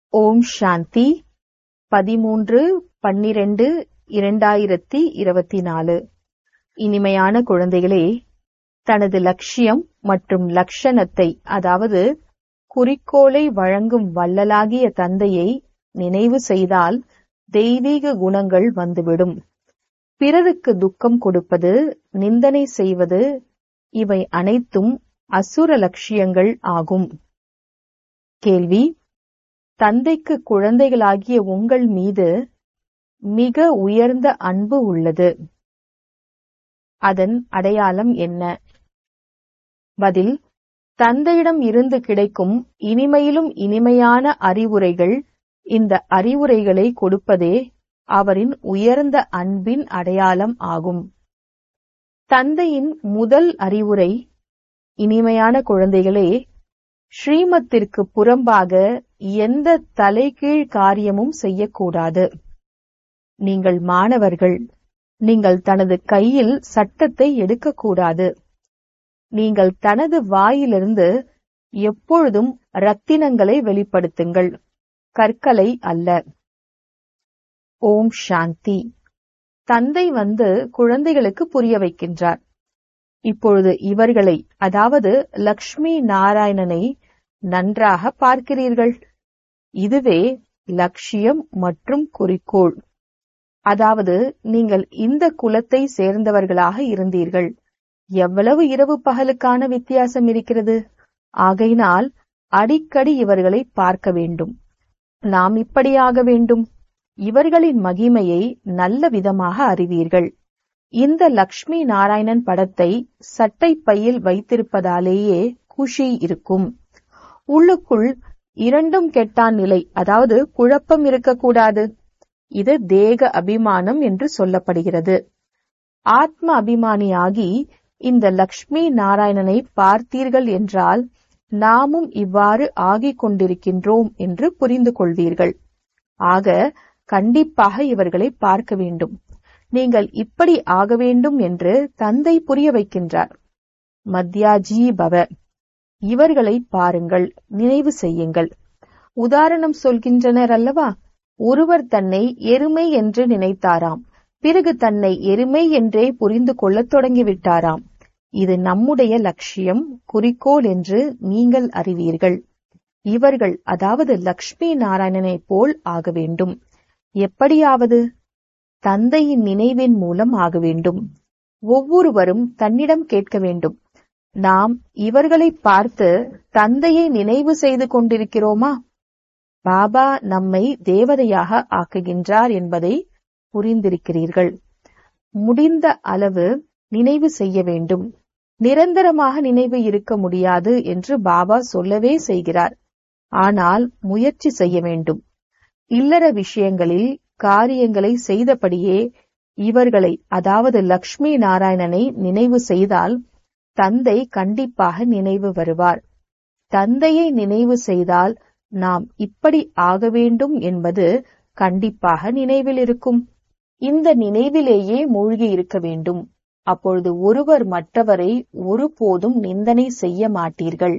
ஓம் சாந்தி பதிமூன்று பன்னிரண்டு இரண்டாயிரத்தி இருபத்தி நாலு இனிமையான குழந்தைகளே தனது லட்சியம் மற்றும் லட்சணத்தை அதாவது குறிக்கோளை வழங்கும் வள்ளலாகிய தந்தையை நினைவு செய்தால் தெய்வீக குணங்கள் வந்துவிடும் பிறருக்கு துக்கம் கொடுப்பது நிந்தனை செய்வது இவை அனைத்தும் அசுர லட்சியங்கள் ஆகும் கேள்வி தந்தைக்கு குழந்தைகளாகிய உங்கள் மீது மிக உயர்ந்த அன்பு உள்ளது அதன் அடையாளம் என்ன பதில் தந்தையிடம் இருந்து கிடைக்கும் இனிமையிலும் இனிமையான அறிவுரைகள் இந்த அறிவுரைகளை கொடுப்பதே அவரின் உயர்ந்த அன்பின் அடையாளம் ஆகும் தந்தையின் முதல் அறிவுரை இனிமையான குழந்தைகளே ஸ்ரீமத்திற்கு புறம்பாக எந்த தலைகீழ் காரியமும் செய்யக்கூடாது நீங்கள் மாணவர்கள் நீங்கள் தனது கையில் சட்டத்தை எடுக்கக்கூடாது நீங்கள் தனது வாயிலிருந்து எப்பொழுதும் ரத்தினங்களை வெளிப்படுத்துங்கள் கற்களை அல்ல ஓம் சாந்தி தந்தை வந்து குழந்தைகளுக்கு புரிய வைக்கின்றார் இப்பொழுது இவர்களை அதாவது லக்ஷ்மி நாராயணனை நன்றாக பார்க்கிறீர்கள் இதுவே லட்சியம் மற்றும் குறிக்கோள் அதாவது நீங்கள் இந்த குலத்தை சேர்ந்தவர்களாக இருந்தீர்கள் எவ்வளவு இரவு பகலுக்கான வித்தியாசம் இருக்கிறது ஆகையினால் அடிக்கடி இவர்களை பார்க்க வேண்டும் நாம் இப்படியாக வேண்டும் இவர்களின் மகிமையை நல்ல விதமாக அறிவீர்கள் இந்த லக்ஷ்மி நாராயணன் படத்தை சட்டை பையில் வைத்திருப்பதாலேயே குஷி இருக்கும் உள்ளுக்குள் இரண்டும் கெட்டான் நிலை அதாவது குழப்பம் இருக்கக்கூடாது இது தேக அபிமானம் என்று சொல்லப்படுகிறது ஆத்ம அபிமானியாகி இந்த லக்ஷ்மி நாராயணனை பார்த்தீர்கள் என்றால் நாமும் இவ்வாறு ஆகிக் கொண்டிருக்கின்றோம் என்று புரிந்து கொள்வீர்கள் ஆக கண்டிப்பாக இவர்களை பார்க்க வேண்டும் நீங்கள் இப்படி ஆக வேண்டும் என்று தந்தை புரிய வைக்கின்றார் மத்யாஜி பவ இவர்களை பாருங்கள் நினைவு செய்யுங்கள் உதாரணம் சொல்கின்றனர் அல்லவா ஒருவர் தன்னை எருமை என்று நினைத்தாராம் பிறகு தன்னை எருமை என்றே புரிந்து கொள்ளத் தொடங்கிவிட்டாராம் இது நம்முடைய லட்சியம் குறிக்கோள் என்று நீங்கள் அறிவீர்கள் இவர்கள் அதாவது லக்ஷ்மி நாராயணனை போல் ஆக வேண்டும் எப்படியாவது தந்தையின் நினைவின் மூலம் ஆக வேண்டும் ஒவ்வொருவரும் தன்னிடம் கேட்க வேண்டும் நாம் இவர்களை பார்த்து தந்தையை நினைவு செய்து கொண்டிருக்கிறோமா பாபா நம்மை தேவதையாக ஆக்குகின்றார் என்பதை புரிந்திருக்கிறீர்கள் முடிந்த அளவு நினைவு செய்ய வேண்டும் நிரந்தரமாக நினைவு இருக்க முடியாது என்று பாபா சொல்லவே செய்கிறார் ஆனால் முயற்சி செய்ய வேண்டும் இல்லற விஷயங்களில் காரியங்களை செய்தபடியே இவர்களை அதாவது லக்ஷ்மி நாராயணனை நினைவு செய்தால் தந்தை கண்டிப்பாக நினைவு வருவார் தந்தையை நினைவு செய்தால் நாம் இப்படி ஆக வேண்டும் என்பது கண்டிப்பாக நினைவில் இருக்கும் இந்த நினைவிலேயே மூழ்கி இருக்க வேண்டும் அப்பொழுது ஒருவர் மற்றவரை ஒருபோதும் நிந்தனை செய்ய மாட்டீர்கள்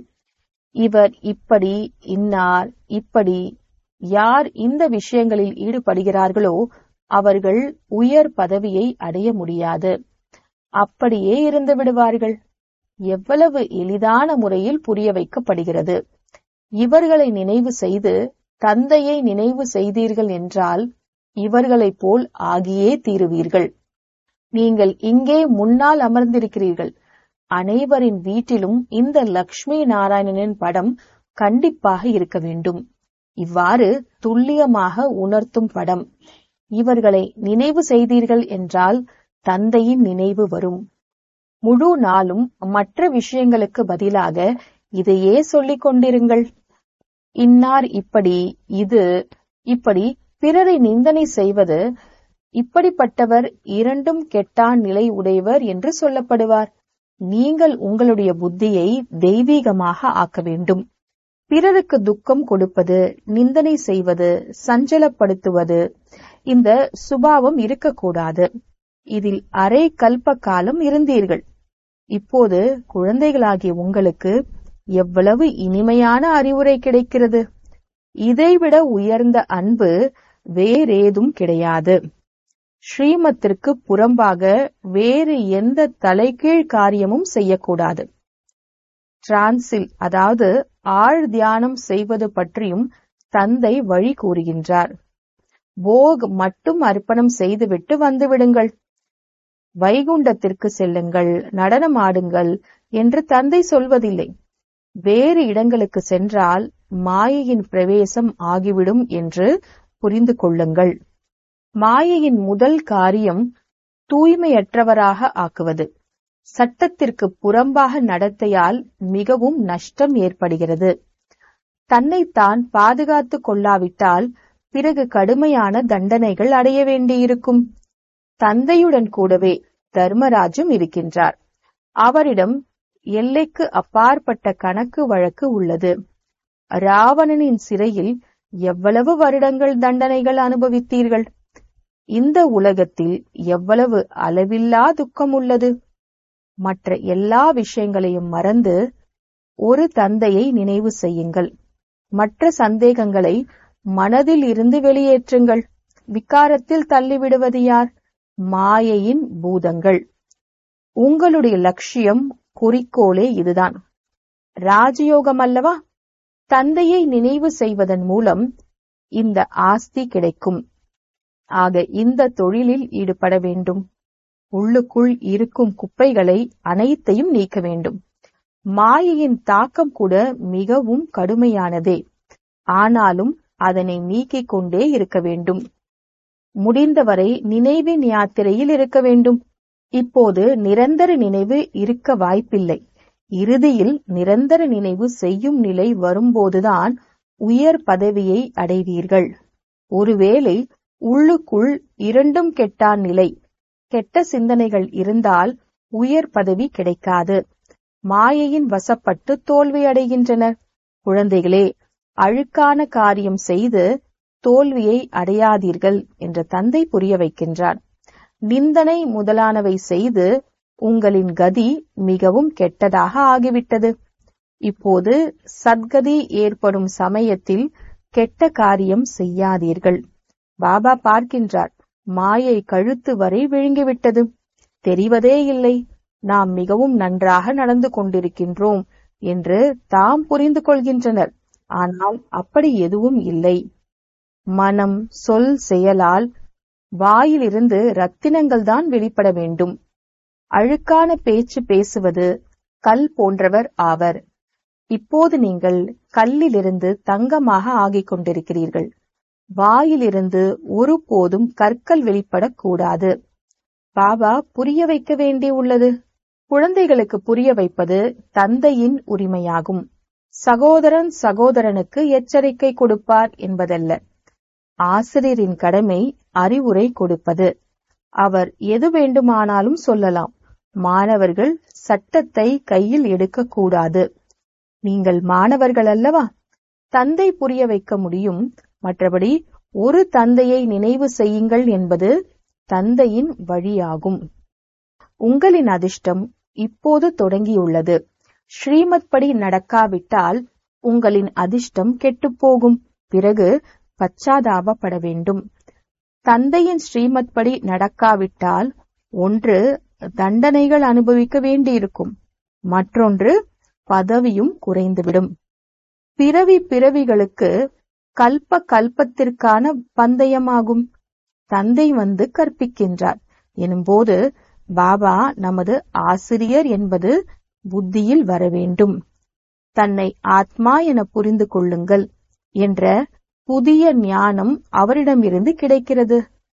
இவர் இப்படி இன்னார் இப்படி யார் இந்த விஷயங்களில் ஈடுபடுகிறார்களோ அவர்கள் உயர் பதவியை அடைய முடியாது அப்படியே இருந்து விடுவார்கள் எவ்வளவு எளிதான முறையில் புரிய வைக்கப்படுகிறது இவர்களை நினைவு செய்து தந்தையை நினைவு செய்தீர்கள் என்றால் இவர்களைப் போல் ஆகியே தீருவீர்கள் நீங்கள் இங்கே முன்னால் அமர்ந்திருக்கிறீர்கள் அனைவரின் வீட்டிலும் இந்த லக்ஷ்மி நாராயணனின் படம் கண்டிப்பாக இருக்க வேண்டும் இவ்வாறு துல்லியமாக உணர்த்தும் படம் இவர்களை நினைவு செய்தீர்கள் என்றால் தந்தையின் நினைவு வரும் முழு நாளும் மற்ற விஷயங்களுக்கு பதிலாக இதையே சொல்லிக் கொண்டிருங்கள் இன்னார் இப்படி இது இப்படி பிறரை நிந்தனை செய்வது இப்படிப்பட்டவர் இரண்டும் கெட்டான் நிலை உடையவர் என்று சொல்லப்படுவார் நீங்கள் உங்களுடைய புத்தியை தெய்வீகமாக ஆக்க வேண்டும் பிறருக்கு துக்கம் கொடுப்பது நிந்தனை செய்வது சஞ்சலப்படுத்துவது இந்த சுபாவம் இருக்கக்கூடாது இதில் அரை கல்ப காலம் இருந்தீர்கள் இப்போது குழந்தைகளாகிய உங்களுக்கு எவ்வளவு இனிமையான அறிவுரை கிடைக்கிறது இதைவிட உயர்ந்த அன்பு வேறேதும் கிடையாது ஸ்ரீமத்திற்கு புறம்பாக வேறு எந்த தலைகீழ் காரியமும் செய்யக்கூடாது டிரான்சில் அதாவது ஆழ் தியானம் செய்வது பற்றியும் தந்தை வழி கூறுகின்றார் போக் மட்டும் அர்ப்பணம் செய்துவிட்டு வந்துவிடுங்கள் வைகுண்டத்திற்கு செல்லுங்கள் நடனமாடுங்கள் என்று தந்தை சொல்வதில்லை வேறு இடங்களுக்கு சென்றால் மாயையின் பிரவேசம் ஆகிவிடும் என்று புரிந்து கொள்ளுங்கள் மாயையின் முதல் காரியம் தூய்மையற்றவராக ஆக்குவது சட்டத்திற்கு புறம்பாக நடத்தையால் மிகவும் நஷ்டம் ஏற்படுகிறது தன்னைத்தான் பாதுகாத்துக் கொள்ளாவிட்டால் பிறகு கடுமையான தண்டனைகள் அடைய வேண்டியிருக்கும் தந்தையுடன் கூடவே தர்மராஜும் இருக்கின்றார் அவரிடம் எல்லைக்கு அப்பாற்பட்ட கணக்கு வழக்கு உள்ளது ராவணனின் சிறையில் எவ்வளவு வருடங்கள் தண்டனைகள் அனுபவித்தீர்கள் இந்த உலகத்தில் எவ்வளவு அளவில்லா துக்கம் உள்ளது மற்ற எல்லா விஷயங்களையும் மறந்து ஒரு தந்தையை நினைவு செய்யுங்கள் மற்ற சந்தேகங்களை மனதில் இருந்து வெளியேற்றுங்கள் விகாரத்தில் தள்ளிவிடுவது யார் மாயையின் பூதங்கள் உங்களுடைய லட்சியம் குறிக்கோளே இதுதான் ராஜயோகம் அல்லவா தந்தையை நினைவு செய்வதன் மூலம் இந்த ஆஸ்தி கிடைக்கும் ஆக இந்த தொழிலில் ஈடுபட வேண்டும் உள்ளுக்குள் இருக்கும் குப்பைகளை அனைத்தையும் நீக்க வேண்டும் மாயையின் தாக்கம் கூட மிகவும் கடுமையானதே ஆனாலும் அதனை நீக்கிக் கொண்டே இருக்க வேண்டும் முடிந்தவரை நினைவின் யாத்திரையில் இருக்க வேண்டும் இப்போது நிரந்தர நினைவு இருக்க வாய்ப்பில்லை இறுதியில் நிரந்தர நினைவு செய்யும் நிலை வரும்போதுதான் உயர் பதவியை அடைவீர்கள் ஒருவேளை உள்ளுக்குள் இரண்டும் கெட்டான் நிலை கெட்ட சிந்தனைகள் இருந்தால் உயர் பதவி கிடைக்காது மாயையின் வசப்பட்டு தோல்வி அடைகின்றனர் குழந்தைகளே அழுக்கான காரியம் செய்து தோல்வியை அடையாதீர்கள் என்ற தந்தை புரிய வைக்கின்றார் நிந்தனை முதலானவை செய்து உங்களின் கதி மிகவும் கெட்டதாக ஆகிவிட்டது இப்போது சத்கதி ஏற்படும் சமயத்தில் கெட்ட காரியம் செய்யாதீர்கள் பாபா பார்க்கின்றார் மாயை கழுத்து வரை விழுங்கிவிட்டது தெரிவதே இல்லை நாம் மிகவும் நன்றாக நடந்து கொண்டிருக்கின்றோம் என்று தாம் புரிந்து கொள்கின்றனர் ஆனால் அப்படி எதுவும் இல்லை மனம் சொல் செயலால் வாயிலிருந்து ரத்தினங்கள் தான் வெளிப்பட வேண்டும் அழுக்கான பேச்சு பேசுவது கல் போன்றவர் ஆவர் இப்போது நீங்கள் கல்லிலிருந்து தங்கமாக ஆகிக் கொண்டிருக்கிறீர்கள் வாயிலிருந்து ஒருபோதும் கற்கள் வெளிப்படக்கூடாது பாபா புரிய வைக்க வேண்டி உள்ளது குழந்தைகளுக்கு புரிய வைப்பது தந்தையின் உரிமையாகும் சகோதரன் சகோதரனுக்கு எச்சரிக்கை கொடுப்பார் என்பதல்ல ஆசிரியரின் கடமை அறிவுரை கொடுப்பது அவர் எது வேண்டுமானாலும் சொல்லலாம் மாணவர்கள் சட்டத்தை கையில் எடுக்கக்கூடாது நீங்கள் மாணவர்கள் அல்லவா தந்தை புரிய வைக்க முடியும் மற்றபடி ஒரு தந்தையை நினைவு செய்யுங்கள் என்பது தந்தையின் வழியாகும் உங்களின் அதிர்ஷ்டம் இப்போது தொடங்கியுள்ளது ஸ்ரீமத் படி நடக்காவிட்டால் உங்களின் அதிர்ஷ்டம் கெட்டுப்போகும் பிறகு பச்சாதாபப்பட வேண்டும் தந்தையின் ஸ்ரீமத் படி நடக்காவிட்டால் ஒன்று தண்டனைகள் அனுபவிக்க வேண்டியிருக்கும் மற்றொன்று பதவியும் குறைந்துவிடும் பிறவி பிறவிகளுக்கு கல்ப கல்பத்திற்கான பந்தயமாகும் தந்தை வந்து கற்பிக்கின்றார் எனும்போது பாபா நமது ஆசிரியர் என்பது புத்தியில் வர வேண்டும் தன்னை ஆத்மா என புரிந்து கொள்ளுங்கள் என்ற புதிய ஞானம் அவரிடமிருந்து கிடைக்கிறது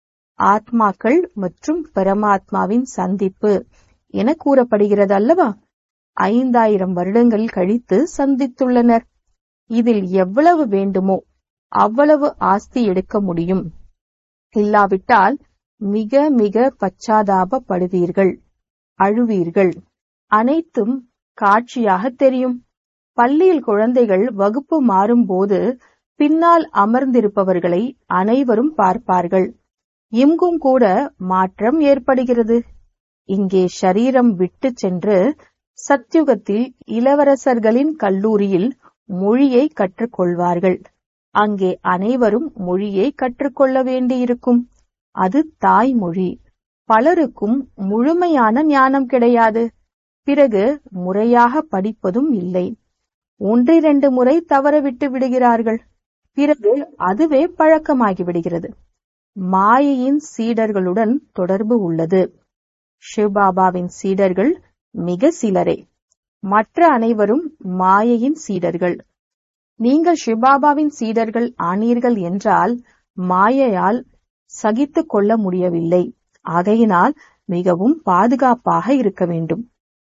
ஆத்மாக்கள் மற்றும் பரமாத்மாவின் சந்திப்பு என கூறப்படுகிறது அல்லவா ஐந்தாயிரம் வருடங்கள் கழித்து சந்தித்துள்ளனர் இதில் எவ்வளவு வேண்டுமோ அவ்வளவு ஆஸ்தி எடுக்க முடியும் இல்லாவிட்டால் மிக மிக பச்சாதாபப்படுவீர்கள் அழுவீர்கள் அனைத்தும் காட்சியாக தெரியும் பள்ளியில் குழந்தைகள் வகுப்பு மாறும்போது பின்னால் அமர்ந்திருப்பவர்களை அனைவரும் பார்ப்பார்கள் இங்கும் கூட மாற்றம் ஏற்படுகிறது இங்கே ஷரீரம் விட்டு சென்று சத்யுகத்தில் இளவரசர்களின் கல்லூரியில் மொழியை கற்றுக்கொள்வார்கள் அங்கே அனைவரும் மொழியை கற்றுக்கொள்ள வேண்டியிருக்கும் அது தாய்மொழி பலருக்கும் முழுமையான ஞானம் கிடையாது பிறகு முறையாக படிப்பதும் இல்லை ஒன்றிரண்டு முறை தவறவிட்டு விடுகிறார்கள் பிறகு அதுவே பழக்கமாகி விடுகிறது மாயையின் சீடர்களுடன் தொடர்பு உள்ளது சிவபாபாவின் சீடர்கள் மிக சிலரே மற்ற அனைவரும் மாயையின் சீடர்கள் நீங்கள் சிவபாபாவின் சீடர்கள் ஆனீர்கள் என்றால் மாயையால் சகித்துக் கொள்ள முடியவில்லை ஆகையினால் மிகவும் பாதுகாப்பாக இருக்க வேண்டும்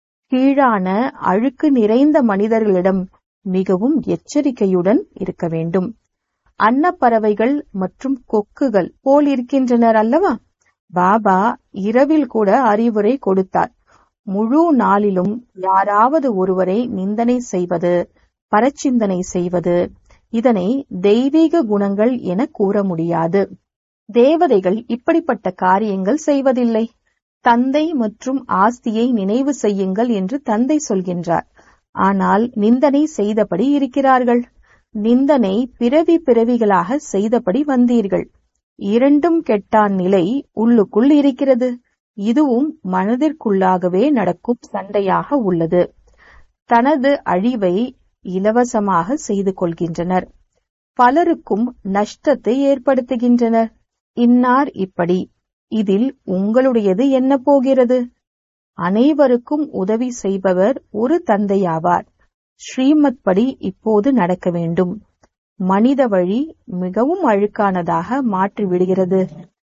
கீழான அழுக்கு நிறைந்த மனிதர்களிடம் மிகவும் எச்சரிக்கையுடன் இருக்க வேண்டும் அன்னப்பறவைகள் மற்றும் கொக்குகள் போல் இருக்கின்றனர் அல்லவா பாபா இரவில் கூட அறிவுரை கொடுத்தார் முழு நாளிலும் யாராவது ஒருவரை நிந்தனை செய்வது பரச்சிந்தனை செய்வது இதனை தெய்வீக குணங்கள் என கூற முடியாது தேவதைகள் இப்படிப்பட்ட காரியங்கள் செய்வதில்லை தந்தை மற்றும் ஆஸ்தியை நினைவு செய்யுங்கள் என்று தந்தை சொல்கின்றார் ஆனால் நிந்தனை செய்தபடி இருக்கிறார்கள் நிந்தனை பிறவி பிறவிகளாக செய்தபடி வந்தீர்கள் இரண்டும் கெட்டான் நிலை உள்ளுக்குள் இருக்கிறது இதுவும் மனதிற்குள்ளாகவே நடக்கும் சண்டையாக உள்ளது தனது அழிவை இலவசமாக செய்து கொள்கின்றனர் பலருக்கும் நஷ்டத்தை ஏற்படுத்துகின்றனர் இன்னார் இப்படி இதில் உங்களுடையது என்ன போகிறது அனைவருக்கும் உதவி செய்பவர் ஒரு தந்தையாவார் ஸ்ரீமத் படி இப்போது நடக்க வேண்டும் மனித வழி மிகவும் அழுக்கானதாக மாற்றிவிடுகிறது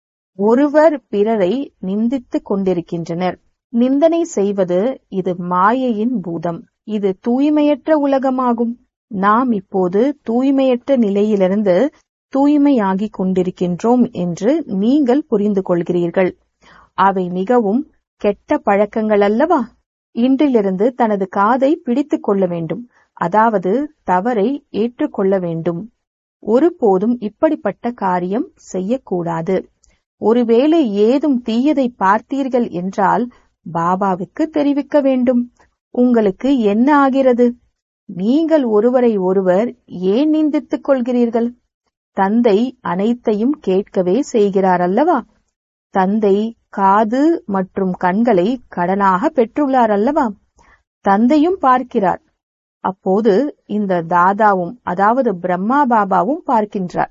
ஒருவர் பிறரை நிந்தித்துக் கொண்டிருக்கின்றனர் நிந்தனை செய்வது இது மாயையின் பூதம் இது தூய்மையற்ற உலகமாகும் நாம் இப்போது தூய்மையற்ற நிலையிலிருந்து தூய்மையாகிக் கொண்டிருக்கின்றோம் என்று நீங்கள் புரிந்து கொள்கிறீர்கள் அவை மிகவும் கெட்ட பழக்கங்கள் அல்லவா இன்றிலிருந்து தனது காதை பிடித்துக் கொள்ள வேண்டும் அதாவது தவறை ஏற்றுக்கொள்ள வேண்டும் ஒருபோதும் இப்படிப்பட்ட காரியம் செய்யக்கூடாது ஒருவேளை ஏதும் தீயதை பார்த்தீர்கள் என்றால் பாபாவுக்கு தெரிவிக்க வேண்டும் உங்களுக்கு என்ன ஆகிறது நீங்கள் ஒருவரை ஒருவர் ஏன் நிந்தித்துக் கொள்கிறீர்கள் தந்தை அனைத்தையும் கேட்கவே செய்கிறார் அல்லவா தந்தை காது மற்றும் கண்களை கடனாக பெற்றுள்ளார் அல்லவா தந்தையும் பார்க்கிறார் அப்போது இந்த தாதாவும் அதாவது பிரம்மா பாபாவும் பார்க்கின்றார்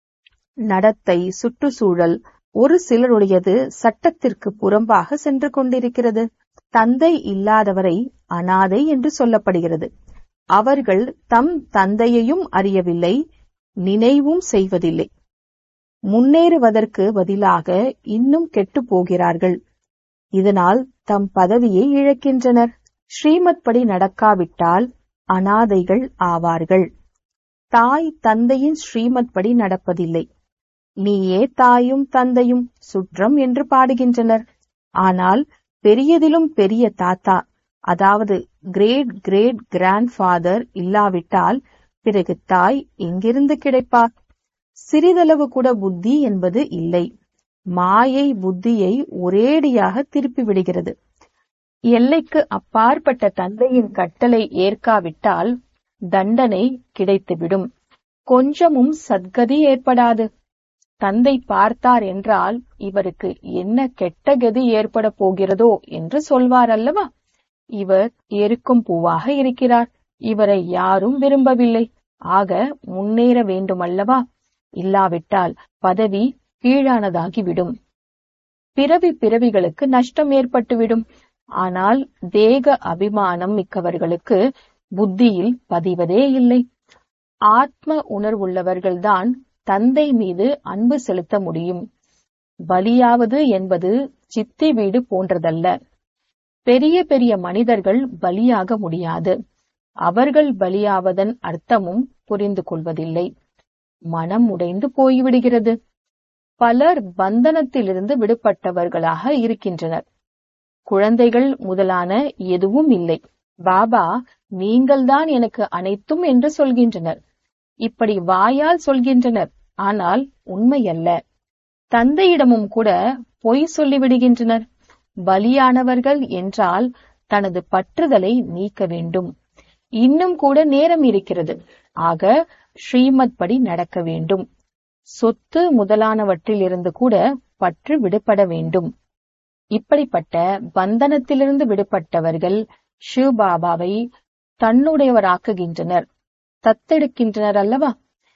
நடத்தை சுற்றுச்சூழல் ஒரு சிலருடையது சட்டத்திற்கு புறம்பாக சென்று கொண்டிருக்கிறது தந்தை இல்லாதவரை அனாதை என்று சொல்லப்படுகிறது அவர்கள் தம் தந்தையையும் அறியவில்லை நினைவும் செய்வதில்லை முன்னேறுவதற்கு பதிலாக இன்னும் கெட்டு போகிறார்கள் இதனால் தம் பதவியை இழக்கின்றனர் ஸ்ரீமத் படி நடக்காவிட்டால் அனாதைகள் ஆவார்கள் தாய் தந்தையின் ஸ்ரீமத் படி நடப்பதில்லை நீயே தாயும் தந்தையும் சுற்றம் என்று பாடுகின்றனர் ஆனால் பெரியதிலும் பெரிய தாத்தா அதாவது கிரேட் கிரேட் கிராண்ட் ஃபாதர் இல்லாவிட்டால் பிறகு தாய் எங்கிருந்து கிடைப்பார் சிறிதளவு கூட புத்தி என்பது இல்லை மாயை புத்தியை ஒரேடியாக திருப்பி விடுகிறது எல்லைக்கு அப்பாற்பட்ட தந்தையின் கட்டளை ஏற்காவிட்டால் தண்டனை கிடைத்துவிடும் கொஞ்சமும் சத்கதி ஏற்படாது தந்தை பார்த்தார் என்றால் இவருக்கு என்ன கெட்ட கதி ஏற்பட போகிறதோ என்று சொல்வார் அல்லவா இவர் எருக்கும் பூவாக இருக்கிறார் இவரை யாரும் விரும்பவில்லை ஆக முன்னேற வேண்டுமல்லவா இல்லாவிட்டால் பதவி கீழானதாகிவிடும் பிறவி பிறவிகளுக்கு நஷ்டம் ஏற்பட்டுவிடும் ஆனால் தேக அபிமானம் மிக்கவர்களுக்கு புத்தியில் பதிவதே இல்லை ஆத்ம உணர்வுள்ளவர்கள்தான் தந்தை மீது அன்பு செலுத்த முடியும் பலியாவது என்பது சித்தி வீடு போன்றதல்ல பெரிய பெரிய மனிதர்கள் பலியாக முடியாது அவர்கள் பலியாவதன் அர்த்தமும் புரிந்து கொள்வதில்லை மனம் உடைந்து போய்விடுகிறது பலர் பந்தனத்திலிருந்து விடுபட்டவர்களாக இருக்கின்றனர் குழந்தைகள் முதலான எதுவும் இல்லை பாபா நீங்கள்தான் எனக்கு அனைத்தும் என்று சொல்கின்றனர் இப்படி வாயால் சொல்கின்றனர் ஆனால் உண்மையல்ல தந்தையிடமும் கூட பொய் சொல்லிவிடுகின்றனர் பலியானவர்கள் என்றால் தனது பற்றுதலை நீக்க வேண்டும் இன்னும் கூட நேரம் இருக்கிறது ஆக ஸ்ரீமத் படி நடக்க வேண்டும் சொத்து முதலானவற்றில் இருந்து கூட பற்று விடுபட வேண்டும் இப்படிப்பட்ட பந்தனத்திலிருந்து விடுபட்டவர்கள் சிவபாபாவை தன்னுடையவராக்குகின்றனர் தத்தெடுக்கின்றனர் அல்லவா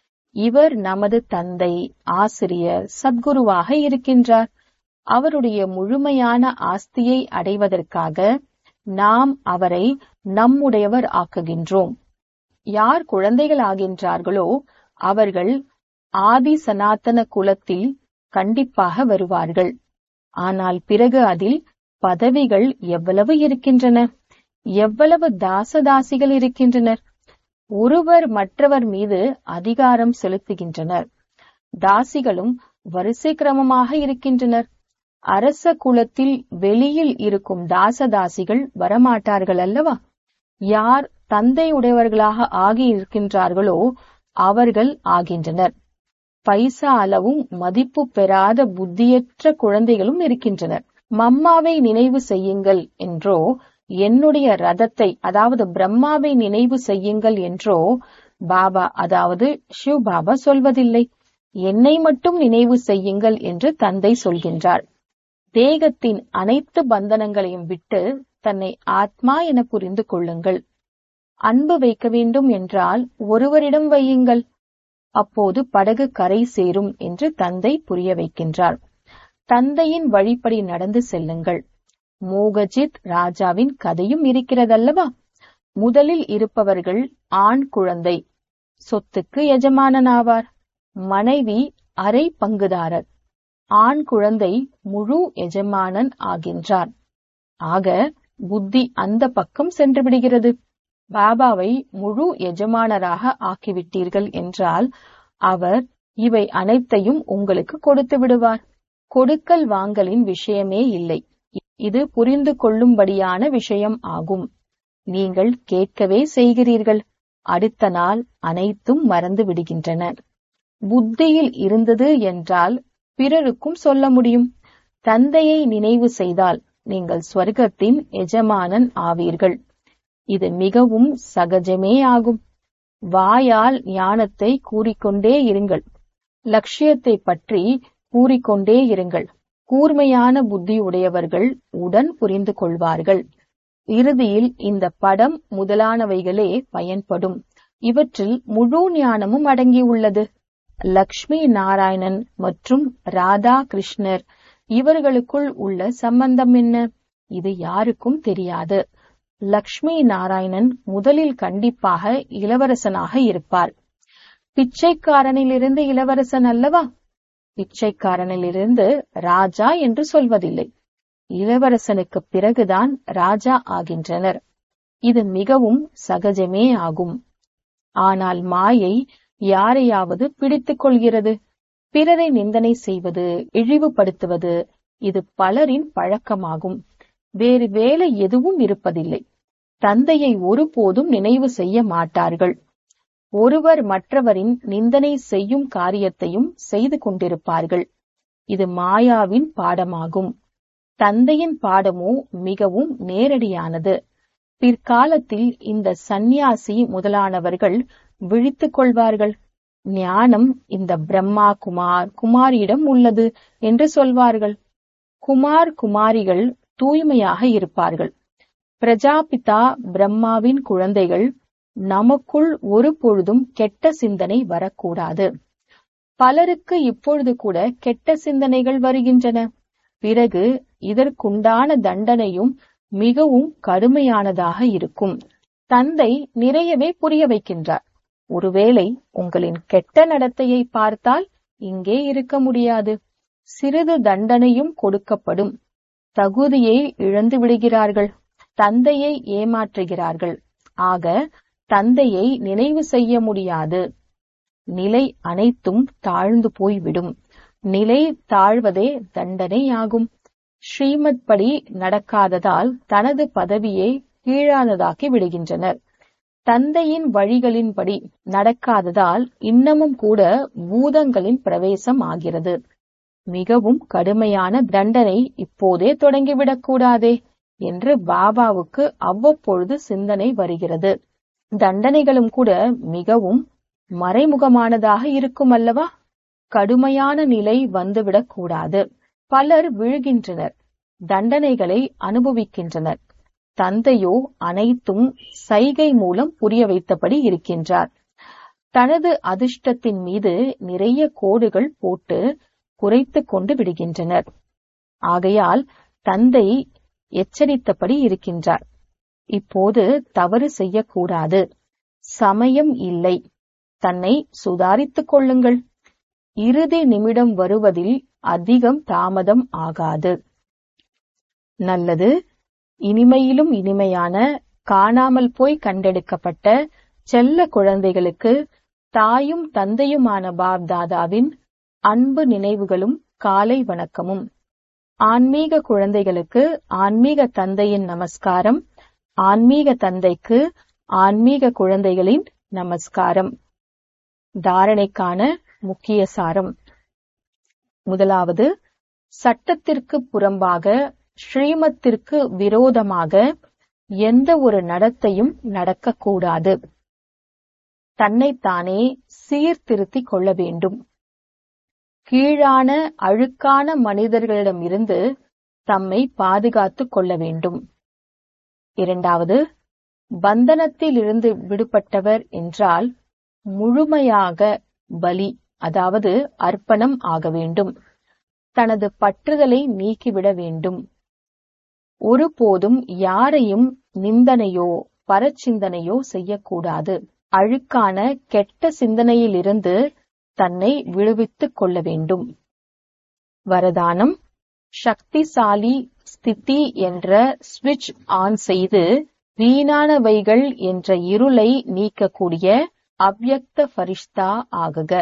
இவர் நமது தந்தை ஆசிரியர் சத்குருவாக இருக்கின்றார் அவருடைய முழுமையான ஆஸ்தியை அடைவதற்காக நாம் அவரை நம்முடையவர் ஆக்குகின்றோம் யார் குழந்தைகள் ஆகின்றார்களோ அவர்கள் ஆதி சனாத்தன குலத்தில் கண்டிப்பாக வருவார்கள் ஆனால் பிறகு அதில் பதவிகள் எவ்வளவு இருக்கின்றன எவ்வளவு தாசதாசிகள் இருக்கின்றனர் ஒருவர் மற்றவர் மீது அதிகாரம் செலுத்துகின்றனர் தாசிகளும் வரிசை கிரமமாக இருக்கின்றனர் அரச குலத்தில் வெளியில் இருக்கும் தாசதாசிகள் வரமாட்டார்கள் அல்லவா யார் தந்தையுடையவர்களாக ஆகி இருக்கின்றார்களோ அவர்கள் ஆகின்றனர் பைசா அளவும் மதிப்பு பெறாத புத்தியற்ற குழந்தைகளும் இருக்கின்றனர் மம்மாவை நினைவு செய்யுங்கள் என்றோ என்னுடைய ரதத்தை அதாவது பிரம்மாவை நினைவு செய்யுங்கள் என்றோ பாபா அதாவது சிவ் பாபா சொல்வதில்லை என்னை மட்டும் நினைவு செய்யுங்கள் என்று தந்தை சொல்கின்றார் தேகத்தின் அனைத்து பந்தனங்களையும் விட்டு தன்னை ஆத்மா என புரிந்து கொள்ளுங்கள் அன்பு வைக்க வேண்டும் என்றால் ஒருவரிடம் வையுங்கள் அப்போது படகு கரை சேரும் என்று தந்தை புரிய வைக்கின்றார் தந்தையின் வழிப்படி நடந்து செல்லுங்கள் மோகஜித் ராஜாவின் கதையும் இருக்கிறதல்லவா முதலில் இருப்பவர்கள் ஆண் குழந்தை சொத்துக்கு எஜமானனாவார் மனைவி அரை பங்குதாரர் ஆண் குழந்தை முழு எஜமானன் ஆகின்றார் ஆக புத்தி அந்த பக்கம் சென்று விடுகிறது பாபாவை முழு எஜமானராக ஆக்கிவிட்டீர்கள் என்றால் அவர் இவை அனைத்தையும் உங்களுக்கு கொடுத்து விடுவார் கொடுக்கல் வாங்கலின் விஷயமே இல்லை இது புரிந்து கொள்ளும்படியான விஷயம் ஆகும் நீங்கள் கேட்கவே செய்கிறீர்கள் அடுத்த நாள் அனைத்தும் மறந்து விடுகின்றன புத்தியில் இருந்தது என்றால் பிறருக்கும் சொல்ல முடியும் தந்தையை நினைவு செய்தால் நீங்கள் ஸ்வர்க்கத்தின் எஜமானன் ஆவீர்கள் இது மிகவும் சகஜமே ஆகும் வாயால் ஞானத்தை கூறிக்கொண்டே இருங்கள் லட்சியத்தை பற்றி கூறிக்கொண்டே இருங்கள் கூர்மையான புத்தி உடையவர்கள் உடன் புரிந்து கொள்வார்கள் இறுதியில் இந்த படம் முதலானவைகளே பயன்படும் இவற்றில் முழு ஞானமும் அடங்கியுள்ளது லக்ஷ்மி நாராயணன் மற்றும் ராதா கிருஷ்ணர் இவர்களுக்குள் உள்ள சம்பந்தம் என்ன இது யாருக்கும் தெரியாது லக்ஷ்மி நாராயணன் முதலில் கண்டிப்பாக இளவரசனாக இருப்பார் பிச்சைக்காரனிலிருந்து இளவரசன் அல்லவா பிச்சைக்காரனிலிருந்து ராஜா என்று சொல்வதில்லை இளவரசனுக்கு பிறகுதான் ராஜா ஆகின்றனர் இது மிகவும் சகஜமே ஆகும் ஆனால் மாயை யாரையாவது பிடித்துக் கொள்கிறது பிறரை நிந்தனை செய்வது இழிவுபடுத்துவது இது பலரின் பழக்கமாகும் வேறு வேலை எதுவும் இருப்பதில்லை தந்தையை ஒருபோதும் நினைவு செய்ய மாட்டார்கள் ஒருவர் மற்றவரின் நிந்தனை செய்யும் காரியத்தையும் செய்து கொண்டிருப்பார்கள் இது மாயாவின் பாடமாகும் தந்தையின் பாடமோ மிகவும் நேரடியானது பிற்காலத்தில் இந்த சந்நியாசி முதலானவர்கள் விழித்துக் கொள்வார்கள் ஞானம் இந்த பிரம்மா குமார் குமாரியிடம் உள்ளது என்று சொல்வார்கள் குமார் குமாரிகள் தூய்மையாக இருப்பார்கள் பிரஜாபிதா பிரம்மாவின் குழந்தைகள் நமக்குள் ஒரு பொழுதும் கெட்ட சிந்தனை வரக்கூடாது பலருக்கு இப்பொழுது கூட கெட்ட சிந்தனைகள் வருகின்றன பிறகு இதற்குண்டான தண்டனையும் மிகவும் கடுமையானதாக இருக்கும் தந்தை நிறையவே புரிய வைக்கின்றார் ஒருவேளை உங்களின் கெட்ட நடத்தையை பார்த்தால் இங்கே இருக்க முடியாது சிறிது தண்டனையும் கொடுக்கப்படும் தகுதியை இழந்து விடுகிறார்கள் தந்தையை ஏமாற்றுகிறார்கள் ஆக தந்தையை நினைவு செய்ய முடியாது நிலை அனைத்தும் தாழ்ந்து போய்விடும் நிலை தாழ்வதே தண்டனையாகும் ஸ்ரீமத் படி நடக்காததால் தனது பதவியை கீழானதாக்கி விடுகின்றனர் தந்தையின் வழிகளின்படி நடக்காததால் இன்னமும் கூட பூதங்களின் பிரவேசம் ஆகிறது மிகவும் கடுமையான தண்டனை இப்போதே தொடங்கிவிடக் கூடாதே என்று பாபாவுக்கு அவ்வப்பொழுது சிந்தனை வருகிறது தண்டனைகளும் கூட மிகவும் மறைமுகமானதாக இருக்கும் அல்லவா கடுமையான நிலை வந்துவிடக் கூடாது பலர் விழுகின்றனர் தண்டனைகளை அனுபவிக்கின்றனர் தந்தையோ அனைத்தும் சைகை மூலம் புரிய வைத்தபடி இருக்கின்றார் தனது அதிர்ஷ்டத்தின் மீது நிறைய கோடுகள் போட்டு குறைத்து கொண்டு விடுகின்றனர் ஆகையால் தந்தை எச்சரித்தபடி இருக்கின்றார் இப்போது தவறு செய்யக்கூடாது சமயம் இல்லை தன்னை சுதாரித்துக் கொள்ளுங்கள் இறுதி நிமிடம் வருவதில் அதிகம் தாமதம் ஆகாது நல்லது இனிமையிலும் இனிமையான காணாமல் போய் கண்டெடுக்கப்பட்ட செல்ல குழந்தைகளுக்கு தாயும் தந்தையுமான பாப் தாதாவின் அன்பு நினைவுகளும் காலை வணக்கமும் ஆன்மீக குழந்தைகளுக்கு ஆன்மீக தந்தையின் நமஸ்காரம் ஆன்மீக தந்தைக்கு ஆன்மீக குழந்தைகளின் நமஸ்காரம் தாரணைக்கான முக்கிய சாரம் முதலாவது சட்டத்திற்கு புறம்பாக ஸ்ரீமத்திற்கு விரோதமாக எந்த ஒரு நடத்தையும் நடக்கக்கூடாது தன்னைத்தானே சீர்திருத்திக் கொள்ள வேண்டும் கீழான அழுக்கான மனிதர்களிடமிருந்து தம்மை பாதுகாத்துக் கொள்ள வேண்டும் இரண்டாவது பந்தனத்தில் இருந்து விடுபட்டவர் என்றால் முழுமையாக பலி அதாவது அர்ப்பணம் ஆக வேண்டும் தனது பற்றுதலை நீக்கிவிட வேண்டும் ஒருபோதும் யாரையும் நிந்தனையோ பரச்சிந்தனையோ செய்யக்கூடாது அழுக்கான கெட்ட சிந்தனையிலிருந்து தன்னை விடுவித்துக் கொள்ள வேண்டும் வரதானம் சக்திசாலி ஸ்திதி என்ற ஸ்விட்ச் ஆன் செய்து வீணானவைகள் என்ற இருளை நீக்கக்கூடிய அவ்யக்த ஃபரிஷ்தா ஆகுக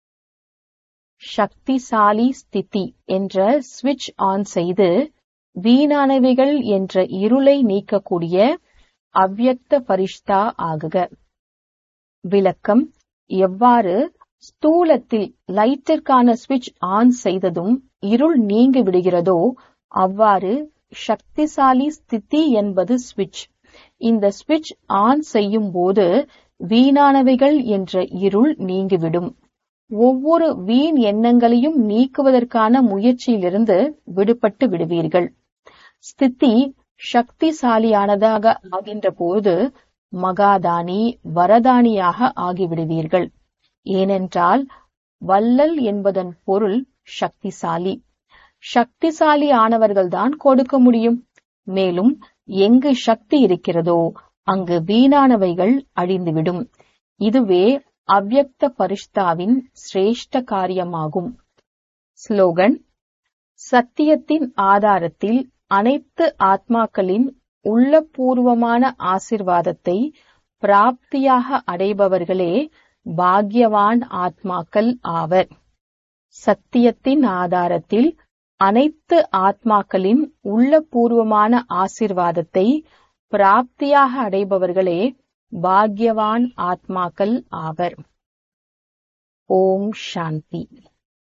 சக்திசாலி ஸ்திதி என்ற ஸ்விட்ச் ஆன் செய்து வீணானவைகள் என்ற இருளை நீக்கக்கூடிய அவ்யக்த பரிஷ்தா ஆகுக விளக்கம் எவ்வாறு ஸ்தூலத்தில் லைட்டிற்கான சுவிட்ச் ஆன் செய்ததும் இருள் நீங்கி விடுகிறதோ அவ்வாறு சக்திசாலி ஸ்திதி என்பது சுவிட்ச் இந்த சுவிட்ச் ஆன் செய்யும் போது வீணானவைகள் என்ற இருள் நீங்கிவிடும் ஒவ்வொரு வீண் எண்ணங்களையும் நீக்குவதற்கான முயற்சியிலிருந்து விடுபட்டு விடுவீர்கள் ஸ்திதி சக்திசாலியானதாக ஆகின்ற போது மகாதானி வரதானியாக ஆகிவிடுவீர்கள் ஏனென்றால் வல்லல் என்பதன் பொருள் சக்திசாலி சக்திசாலி ஆனவர்கள்தான் கொடுக்க முடியும் மேலும் எங்கு சக்தி இருக்கிறதோ அங்கு வீணானவைகள் அழிந்துவிடும் இதுவே அவ்யக்த பரிஷ்தாவின் சிரேஷ்ட காரியமாகும் ஸ்லோகன் சத்தியத்தின் ஆதாரத்தில் அனைத்து ஆத்மாக்களின் உள்ளபூர்வமான ஆசிர்வாதத்தை பிராப்தியாக அடைபவர்களே பாக்யவான் ஆத்மாக்கள் ஆவர் சத்தியத்தின் ஆதாரத்தில் அனைத்து ஆத்மாக்களின் உள்ளபூர்வமான ஆசிர்வாதத்தை பிராப்தியாக அடைபவர்களே பாக்யவான் ஆத்மாக்கள் ஆவர் ஓம் சாந்தி